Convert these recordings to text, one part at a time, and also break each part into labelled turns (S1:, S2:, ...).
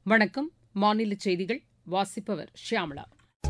S1: வணக்கம் மாநில செய்திகள் வாசிப்பவர் ஷியாமளா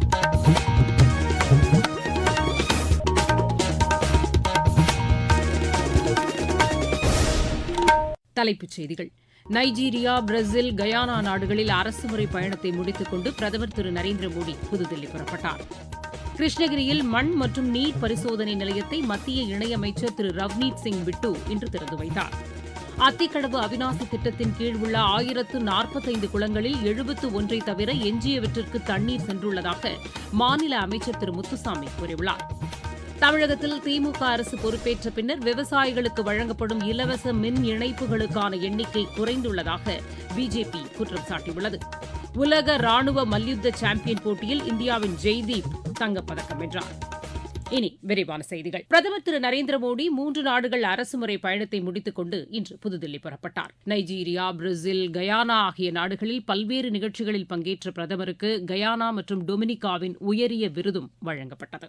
S1: தலைப்புச் செய்திகள் நைஜீரியா பிரேசில் கயானா நாடுகளில் அரசுமுறை பயணத்தை முடித்துக் கொண்டு பிரதமர் திரு நரேந்திர மோடி புதுதில்லி புறப்பட்டார் கிருஷ்ணகிரியில் மண் மற்றும் நீர் பரிசோதனை நிலையத்தை மத்திய இணையமைச்சர் திரு ரவ்னீத் சிங் பிட்டு இன்று திறந்து வைத்தார் அத்திக்கடவு அவினாசி திட்டத்தின் கீழ் உள்ள ஆயிரத்து நாற்பத்தைந்து குளங்களில் எழுபத்து ஒன்றை தவிர எஞ்சியவற்றிற்கு தண்ணீர் சென்றுள்ளதாக மாநில அமைச்சர் திரு முத்துசாமி கூறியுள்ளார் தமிழகத்தில் திமுக அரசு பொறுப்பேற்ற பின்னர் விவசாயிகளுக்கு வழங்கப்படும் இலவச மின் இணைப்புகளுக்கான எண்ணிக்கை குறைந்துள்ளதாக பிஜேபி குற்றம் சாட்டியுள்ளது உலக ராணுவ மல்யுத்த சாம்பியன் போட்டியில் இந்தியாவின் ஜெய்தீப் தங்கப்பதக்கம் வென்றார் இனி விரிவான செய்திகள் பிரதமர் திரு நரேந்திர மோடி மூன்று நாடுகள் அரசுமுறை பயணத்தை முடித்துக் கொண்டு இன்று புதுதில்லி புறப்பட்டார் நைஜீரியா பிரேசில் கயானா ஆகிய நாடுகளில் பல்வேறு நிகழ்ச்சிகளில் பங்கேற்ற பிரதமருக்கு கயானா மற்றும் டொமினிகாவின் உயரிய விருதும் வழங்கப்பட்டது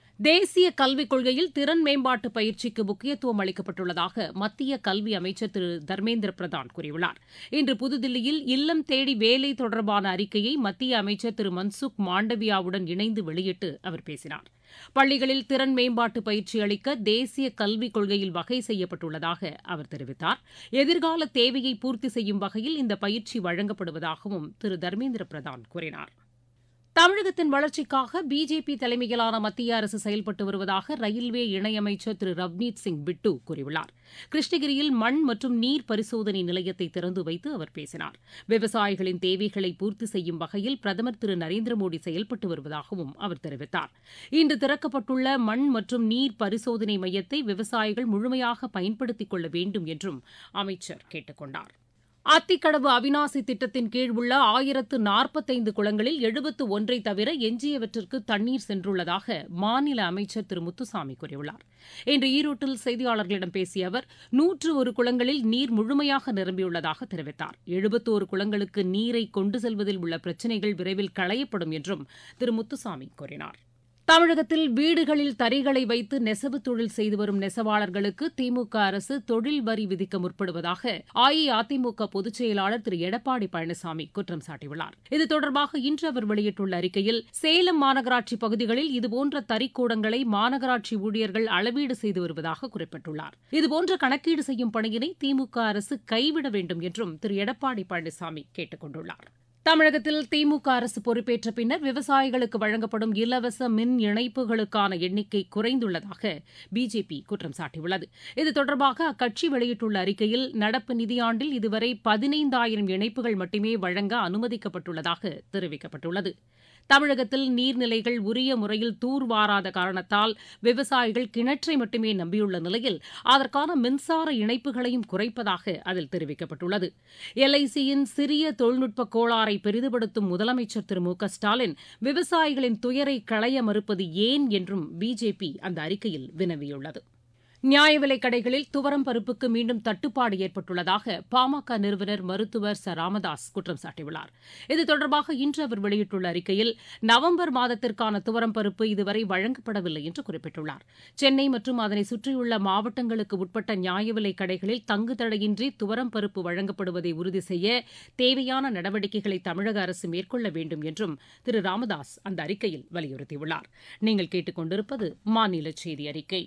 S1: தேசிய கல்விக் கொள்கையில் திறன் மேம்பாட்டு பயிற்சிக்கு முக்கியத்துவம் அளிக்கப்பட்டுள்ளதாக மத்திய கல்வி அமைச்சர் திரு தர்மேந்திர பிரதான் கூறியுள்ளார் இன்று புதுதில்லியில் இல்லம் தேடி வேலை தொடர்பான அறிக்கையை மத்திய அமைச்சர் திரு மன்சுக் மாண்டவியாவுடன் இணைந்து வெளியிட்டு அவர் பேசினார் பள்ளிகளில் திறன் மேம்பாட்டு பயிற்சி அளிக்க தேசிய கல்விக் கொள்கையில் வகை செய்யப்பட்டுள்ளதாக அவர் தெரிவித்தார் எதிர்கால தேவையை பூர்த்தி செய்யும் வகையில் இந்த பயிற்சி வழங்கப்படுவதாகவும் திரு தர்மேந்திர பிரதான் கூறினார் தமிழகத்தின் வளர்ச்சிக்காக பிஜேபி தலைமையிலான மத்திய அரசு செயல்பட்டு வருவதாக ரயில்வே இணையமைச்சர் திரு ரவ்னீத் சிங் பிட்டு கூறியுள்ளார் கிருஷ்ணகிரியில் மண் மற்றும் நீர் பரிசோதனை நிலையத்தை திறந்து வைத்து அவர் பேசினார் விவசாயிகளின் தேவைகளை பூர்த்தி செய்யும் வகையில் பிரதமர் திரு நரேந்திர மோடி செயல்பட்டு வருவதாகவும் அவர் தெரிவித்தார் இன்று திறக்கப்பட்டுள்ள மண் மற்றும் நீர் பரிசோதனை மையத்தை விவசாயிகள் முழுமையாக பயன்படுத்திக் கொள்ள வேண்டும் என்றும் அமைச்சர் கேட்டுக் கொண்டார் அத்திக்கடவு அவினாசி திட்டத்தின் கீழ் உள்ள ஆயிரத்து நாற்பத்தைந்து குளங்களில் எழுபத்து ஒன்றை தவிர எஞ்சியவற்றிற்கு தண்ணீர் சென்றுள்ளதாக மாநில அமைச்சர் திரு முத்துசாமி கூறியுள்ளார் இன்று ஈரோட்டில் செய்தியாளர்களிடம் பேசிய அவர் நூற்று ஒரு குளங்களில் நீர் முழுமையாக நிரம்பியுள்ளதாக தெரிவித்தார் எழுபத்தோரு குளங்களுக்கு நீரை கொண்டு செல்வதில் உள்ள பிரச்சினைகள் விரைவில் களையப்படும் என்றும் திரு முத்துசாமி கூறினார் தமிழகத்தில் வீடுகளில் தறிகளை வைத்து நெசவு தொழில் செய்து வரும் நெசவாளர்களுக்கு திமுக அரசு தொழில் வரி விதிக்க முற்படுவதாக அஇஅதிமுக பொதுச் செயலாளர் திரு எடப்பாடி பழனிசாமி குற்றம் சாட்டியுள்ளார் இது தொடர்பாக இன்று அவர் வெளியிட்டுள்ள அறிக்கையில் சேலம் மாநகராட்சி பகுதிகளில் இதுபோன்ற தறிக்கூடங்களை மாநகராட்சி ஊழியர்கள் அளவீடு செய்து வருவதாக குறிப்பிட்டுள்ளார் இதுபோன்ற கணக்கீடு செய்யும் பணியினை திமுக அரசு கைவிட வேண்டும் என்றும் திரு எடப்பாடி பழனிசாமி கேட்டுக் கொண்டுள்ளார் தமிழகத்தில் திமுக அரசு பொறுப்பேற்ற பின்னர் விவசாயிகளுக்கு வழங்கப்படும் இலவச மின் இணைப்புகளுக்கான எண்ணிக்கை குறைந்துள்ளதாக பிஜேபி குற்றம் சாட்டியுள்ளது இது தொடர்பாக அக்கட்சி வெளியிட்டுள்ள அறிக்கையில் நடப்பு நிதியாண்டில் இதுவரை பதினைந்தாயிரம் இணைப்புகள் மட்டுமே வழங்க அனுமதிக்கப்பட்டுள்ளதாக தெரிவிக்கப்பட்டுள்ளது தமிழகத்தில் நீர்நிலைகள் உரிய முறையில் தூர்வாராத காரணத்தால் விவசாயிகள் கிணற்றை மட்டுமே நம்பியுள்ள நிலையில் அதற்கான மின்சார இணைப்புகளையும் குறைப்பதாக அதில் தெரிவிக்கப்பட்டுள்ளது எல்ஐசியின் சிறிய தொழில்நுட்ப கோளாறை பெரிதுபடுத்தும் முதலமைச்சர் திரு மு க ஸ்டாலின் விவசாயிகளின் துயரை களைய மறுப்பது ஏன் என்றும் பிஜேபி அந்த அறிக்கையில் வினவியுள்ளது நியாய விலைக் கடைகளில் துவரம் பருப்புக்கு மீண்டும் தட்டுப்பாடு ஏற்பட்டுள்ளதாக பாமக நிறுவனர் மருத்துவர் ச ராமதாஸ் குற்றம் சாட்டியுள்ளார் இது தொடர்பாக இன்று அவர் வெளியிட்டுள்ள அறிக்கையில் நவம்பர் மாதத்திற்கான துவரம் பருப்பு இதுவரை வழங்கப்படவில்லை என்று குறிப்பிட்டுள்ளார் சென்னை மற்றும் அதனை சுற்றியுள்ள மாவட்டங்களுக்கு உட்பட்ட நியாய விலைக் கடைகளில் தங்குதடையின்றி துவரம் பருப்பு வழங்கப்படுவதை உறுதி செய்ய தேவையான நடவடிக்கைகளை தமிழக அரசு மேற்கொள்ள வேண்டும் என்றும் திரு ராமதாஸ் அந்த அறிக்கையில் வலியுறுத்தியுள்ளார் நீங்கள் கேட்டுக் கொண்டிருப்பது மாநில செய்தி அறிக்கை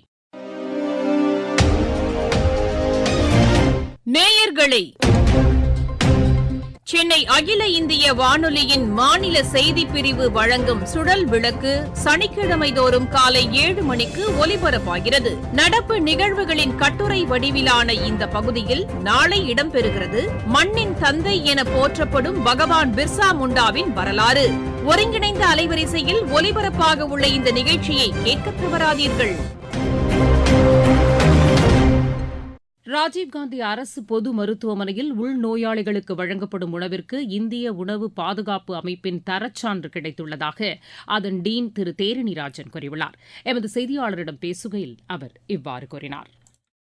S2: நேயர்களே சென்னை அகில இந்திய வானொலியின் மாநில செய்திப் பிரிவு வழங்கும் சுழல் விளக்கு சனிக்கிழமை தோறும் காலை ஏழு மணிக்கு ஒலிபரப்பாகிறது நடப்பு நிகழ்வுகளின் கட்டுரை வடிவிலான இந்த பகுதியில் நாளை இடம்பெறுகிறது மண்ணின் தந்தை என போற்றப்படும் பகவான் பிர்சா முண்டாவின் வரலாறு ஒருங்கிணைந்த அலைவரிசையில் ஒலிபரப்பாக உள்ள இந்த நிகழ்ச்சியை கேட்க தவறாதீர்கள்
S1: ராஜீவ்காந்தி அரசு பொது மருத்துவமனையில் உள்நோயாளிகளுக்கு வழங்கப்படும் உணவிற்கு இந்திய உணவு பாதுகாப்பு அமைப்பின் தரச்சான்று கிடைத்துள்ளதாக அதன் டீன் திரு தேரணிராஜன் கூறியுள்ளார் எமது செய்தியாளரிடம் பேசுகையில் அவர் இவ்வாறு கூறினார்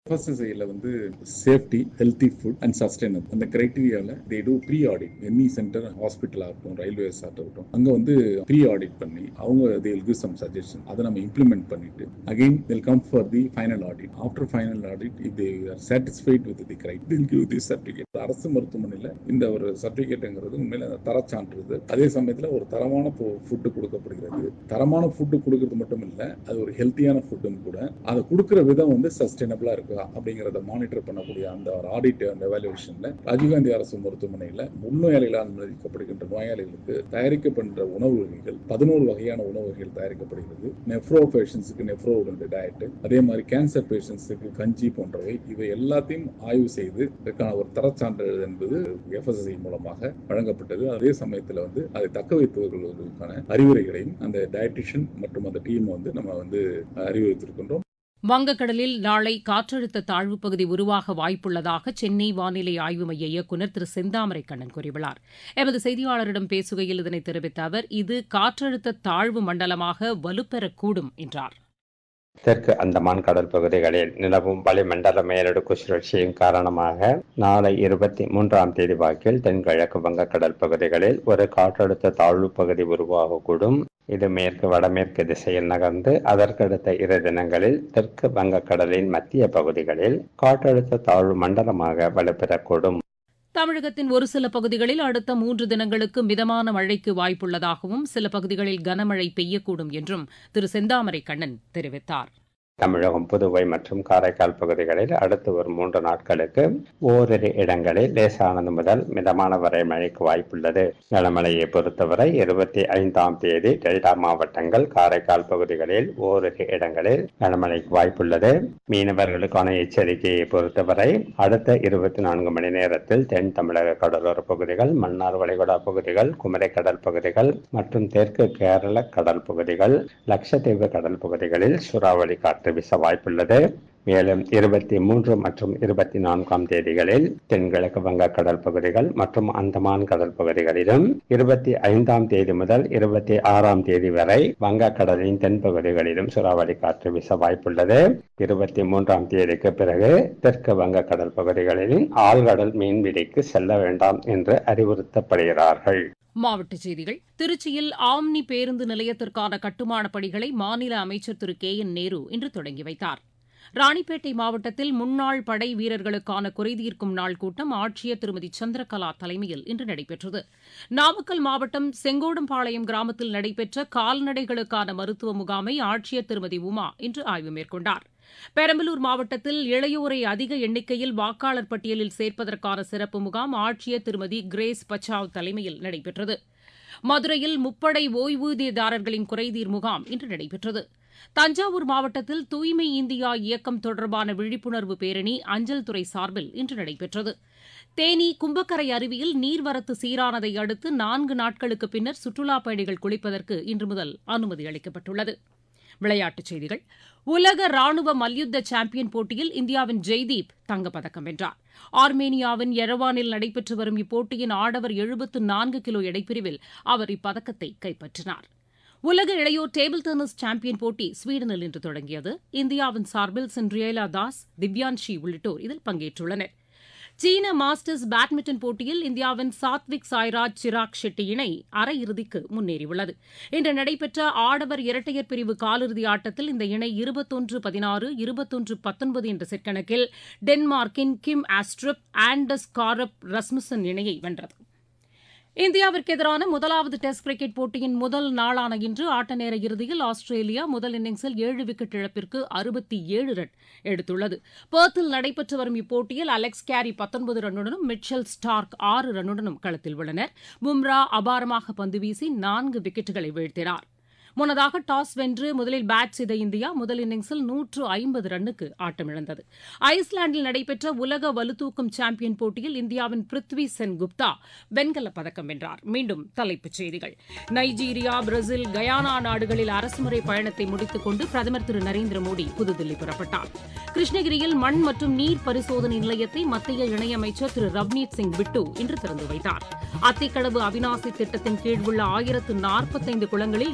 S3: எஃப்எஸ்எஸ்ஐல வந்து safety healthy food and sustainable அந்த கிரைட்டீரியாவில் they do pre audit any centre hospital ஆகட்டும் ரயில்வேஸ் ஆகட்டும் அங்கே வந்து ப்ரீ ஆடிட் பண்ணி அவங்க தே கிவ் சம் சஜஷன் அதை நம்ம இம்ப்ளிமெண்ட் பண்ணிட்டு again they'll come for the final audit after final audit if they are satisfied with the criteria they'll give the certificate அரசு மருத்துவமனையில் இந்த ஒரு சர்டிஃபிகேட்டுங்கிறது உண்மையில தரச்சான்றிதழ் அதே சமயத்தில் ஒரு தரமான ஃபுட்டு கொடுக்கப்படுகிறது தரமான ஃபுட்டு கொடுக்கறது மட்டும் இல்லை அது ஒரு ஹெல்த்தியான ஃபுட்டும் கூட அதை கொடுக்குற விதம் வந்து சஸ்டைனபிளா இருக்கா அப்படிங்கிறத மானிட்டர் பண்ணக்கூடிய அந்த ஒரு ஆடிட் அந்த எவாலுவேஷன்ல ராஜீவ்காந்தி அரசு மருத்துவமனையில உள்நோயாளிகளால் அனுமதிக்கப்படுகின்ற நோயாளிகளுக்கு தயாரிக்கப்படுகின்ற உணவு வகைகள் பதினோரு வகையான உணவு வகைகள் தயாரிக்கப்படுகிறது நெஃப்ரோ பேஷன்ஸுக்கு நெஃப்ரோ டயட் அதே மாதிரி கேன்சர் பேஷன்ஸுக்கு கஞ்சி போன்றவை இவை எல்லாத்தையும் ஆய்வு செய்து இதற்கான ஒரு தரச்சான்றிதழ் என்பது எஃப்எஸ்எஸ்ஐ மூலமாக வழங்கப்பட்டது அதே சமயத்தில் வந்து அதை தக்க வைத்துக் கொள்வதற்கான அறிவுரைகளையும் அந்த டயட்டிஷியன் மற்றும் அந்த டீம் வந்து நம்ம வந்து அறிவுறுத்திருக்கின்றோம்
S1: வங்கக்கடலில் நாளை காற்றழுத்த தாழ்வுப் பகுதி உருவாக வாய்ப்புள்ளதாக சென்னை வானிலை ஆய்வு மைய இயக்குநர் திரு செந்தாமரை கண்ணன் கூறியுள்ளார் எமது செய்தியாளரிடம் பேசுகையில் இதனை தெரிவித்த அவர் இது காற்றழுத்த தாழ்வு மண்டலமாக வலுப்பெறக்கூடும் என்றார்
S4: தெற்கு அந்தமான் கடல் பகுதிகளில் நிலவும் வளிமண்டல மேலடுக்கு சுழற்சியின் காரணமாக நாளை இருபத்தி மூன்றாம் தேதி வாக்கில் தென்கிழக்கு வங்கக்கடல் பகுதிகளில் ஒரு காற்றழுத்த தாழ்வு பகுதி உருவாகக்கூடும் இது மேற்கு வடமேற்கு திசையில் நகர்ந்து அதற்கடுத்த இரு தினங்களில் தெற்கு வங்கக்கடலின் மத்திய பகுதிகளில் காற்றழுத்த தாழ்வு மண்டலமாக வலுப்பெறக்கூடும்
S1: தமிழகத்தின் ஒரு சில பகுதிகளில் அடுத்த மூன்று தினங்களுக்கு மிதமான மழைக்கு வாய்ப்புள்ளதாகவும் சில பகுதிகளில் கனமழை பெய்யக்கூடும் என்றும் திரு செந்தாமரை கண்ணன் தெரிவித்தார்
S4: தமிழகம் புதுவை மற்றும் காரைக்கால் பகுதிகளில் அடுத்து வரும் மூன்று நாட்களுக்கு ஓரிரு இடங்களில் லேசானது முதல் மிதமான வரை மழைக்கு வாய்ப்புள்ளது கனமழையை பொறுத்தவரை இருபத்தி ஐந்தாம் தேதி டெல்டா மாவட்டங்கள் காரைக்கால் பகுதிகளில் ஓரிரு இடங்களில் கனமழைக்கு வாய்ப்புள்ளது மீனவர்களுக்கான எச்சரிக்கையை பொறுத்தவரை அடுத்த இருபத்தி நான்கு மணி நேரத்தில் தென் தமிழக கடலோர பகுதிகள் மன்னார் வளைகுடா பகுதிகள் குமரிக்கடல் பகுதிகள் மற்றும் தெற்கு கேரள கடல் பகுதிகள் லட்சத்தீவு கடல் பகுதிகளில் சூறாவளி காற்று காற்று வீச வாய்ப்புள்ளது மேலும் இருபத்தி மூன்று மற்றும் இருபத்தி நான்காம் தேதிகளில் தென்கிழக்கு வங்க கடல் பகுதிகள் மற்றும் அந்தமான் கடல் பகுதிகளிலும் இருபத்தி ஐந்தாம் தேதி முதல் இருபத்தி ஆறாம் தேதி வரை வங்க கடலின் தென்பகுதிகளிலும் சூறாவளி காற்று வீச வாய்ப்புள்ளது இருபத்தி மூன்றாம் தேதிக்கு பிறகு தெற்கு வங்க கடல் பகுதிகளில் ஆழ்கடல் மீன்பிடிக்கு செல்ல வேண்டாம் என்று அறிவுறுத்தப்படுகிறார்கள்
S1: மாவட்டச் செய்திகள் திருச்சியில் ஆம்னி பேருந்து நிலையத்திற்கான கட்டுமானப் பணிகளை மாநில அமைச்சர் திரு கே என் நேரு இன்று தொடங்கி வைத்தார் ராணிப்பேட்டை மாவட்டத்தில் முன்னாள் படை வீரர்களுக்கான குறைதீர்க்கும் நாள் கூட்டம் ஆட்சியர் திருமதி சந்திரகலா தலைமையில் இன்று நடைபெற்றது நாமக்கல் மாவட்டம் செங்கோடம்பாளையம் கிராமத்தில் நடைபெற்ற கால்நடைகளுக்கான மருத்துவ முகாமை ஆட்சியர் திருமதி உமா இன்று ஆய்வு மேற்கொண்டார் பெரம்பலூர் மாவட்டத்தில் இளையோரை அதிக எண்ணிக்கையில் வாக்காளர் பட்டியலில் சேர்ப்பதற்கான சிறப்பு முகாம் ஆட்சியர் திருமதி கிரேஸ் பச்சாவ் தலைமையில் நடைபெற்றது மதுரையில் முப்படை ஓய்வூதியதாரர்களின் குறைதீர் முகாம் இன்று நடைபெற்றது தஞ்சாவூர் மாவட்டத்தில் தூய்மை இந்தியா இயக்கம் தொடர்பான விழிப்புணர்வு பேரணி அஞ்சல் துறை சார்பில் இன்று நடைபெற்றது தேனி கும்பக்கரை அருவியில் நீர்வரத்து சீரானதை அடுத்து நான்கு நாட்களுக்கு பின்னர் சுற்றுலாப் பயணிகள் குளிப்பதற்கு இன்று முதல் அனுமதி அளிக்கப்பட்டுள்ளது விளையாட்டுச் செய்திகள் உலக ராணுவ மல்யுத்த சாம்பியன் போட்டியில் இந்தியாவின் ஜெய்தீப் தங்கப்பதக்கம் வென்றார் ஆர்மேனியாவின் எரவானில் நடைபெற்று வரும் இப்போட்டியின் ஆடவர் எழுபத்து நான்கு கிலோ எடைப்பிரிவில் அவர் இப்பதக்கத்தை கைப்பற்றினார் உலக இளையோர் டேபிள் டென்னிஸ் சாம்பியன் போட்டி ஸ்வீடனில் இன்று தொடங்கியது இந்தியாவின் சார்பில் சின்ட்ரியேலா தாஸ் திவ்யான்ஷி உள்ளிட்டோர் இதில் பங்கேற்றுள்ளனர் சீன மாஸ்டர்ஸ் பேட்மிண்டன் போட்டியில் இந்தியாவின் சாத்விக் சாய்ராஜ் சிராக் ஷெட்டி இணை அரையிறுதிக்கு முன்னேறியுள்ளது இன்று நடைபெற்ற ஆடவர் இரட்டையர் பிரிவு காலிறுதி ஆட்டத்தில் இந்த இணை இருபத்தொன்று பதினாறு இருபத்தொன்று பத்தொன்பது என்ற செட் கணக்கில் டென்மார்க்கின் கிம் ஆஸ்ட்ரப் ஆண்டஸ் காரப் ரஸ்முசன் இணையை வென்றது இந்தியாவிற்கு எதிரான முதலாவது டெஸ்ட் கிரிக்கெட் போட்டியின் முதல் நாளான இன்று ஆட்ட நேர இறுதியில் ஆஸ்திரேலியா முதல் இன்னிங்ஸில் ஏழு விக்கெட் இழப்பிற்கு அறுபத்தி ஏழு ரன் எடுத்துள்ளது பேர்த்தில் நடைபெற்று வரும் இப்போட்டியில் அலெக்ஸ் கேரி பத்தொன்பது ரன்னுடனும் மிச்சல் ஸ்டார்க் ஆறு ரன்னுடனும் களத்தில் உள்ளனர் பும்ரா அபாரமாக பந்து வீசி நான்கு விக்கெட்டுகளை வீழ்த்தினார் முன்னதாக டாஸ் வென்று முதலில் பேட் செய்த இந்தியா முதல் இன்னிங்ஸில் நூற்று ஐம்பது ரன்னுக்கு ஆட்டமிழந்தது ஐஸ்லாந்தில் நடைபெற்ற உலக வலுதூக்கும் சாம்பியன் போட்டியில் இந்தியாவின் பிருத்வி சென் குப்தா வெண்கலப் பதக்கம் வென்றார் மீண்டும் தலைப்புச் செய்திகள் நைஜீரியா பிரேசில் கயானா நாடுகளில் அரசுமுறை பயணத்தை முடித்துக் கொண்டு பிரதமர் திரு நரேந்திர மோடி புதுதில்லி புறப்பட்டார் கிருஷ்ணகிரியில் மண் மற்றும் நீர் பரிசோதனை நிலையத்தை மத்திய இணையமைச்சர் திரு ரவ்னீத் சிங் பிட்டு இன்று திறந்து வைத்தார் அத்திக்கடவு அவினாசி திட்டத்தின் கீழ் உள்ள ஆயிரத்து நாற்பத்தைந்து குளங்களில் எழுபத்தோரு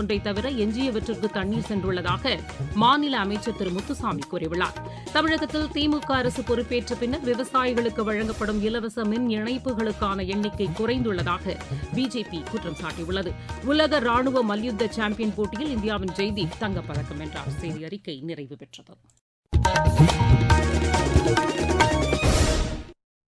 S1: ஒன்றை தவிர எஞ்சியவற்றிற்கு தண்ணீர் சென்றுள்ளதாக மாநில அமைச்சர் திரு முத்துசாமி கூறியுள்ளார் தமிழகத்தில் திமுக அரசு பொறுப்பேற்ற பின்னர் விவசாயிகளுக்கு வழங்கப்படும் இலவச மின் இணைப்புகளுக்கான எண்ணிக்கை குறைந்துள்ளதாக பிஜேபி குற்றம் சாட்டியுள்ளது உலக ராணுவ மல்யுத்த சாம்பியன் போட்டியில் இந்தியாவின் ஜெய்தீப் தங்கப்பதக்கம் வென்றார் செய்தி அறிக்கை நிறைவு பெற்றது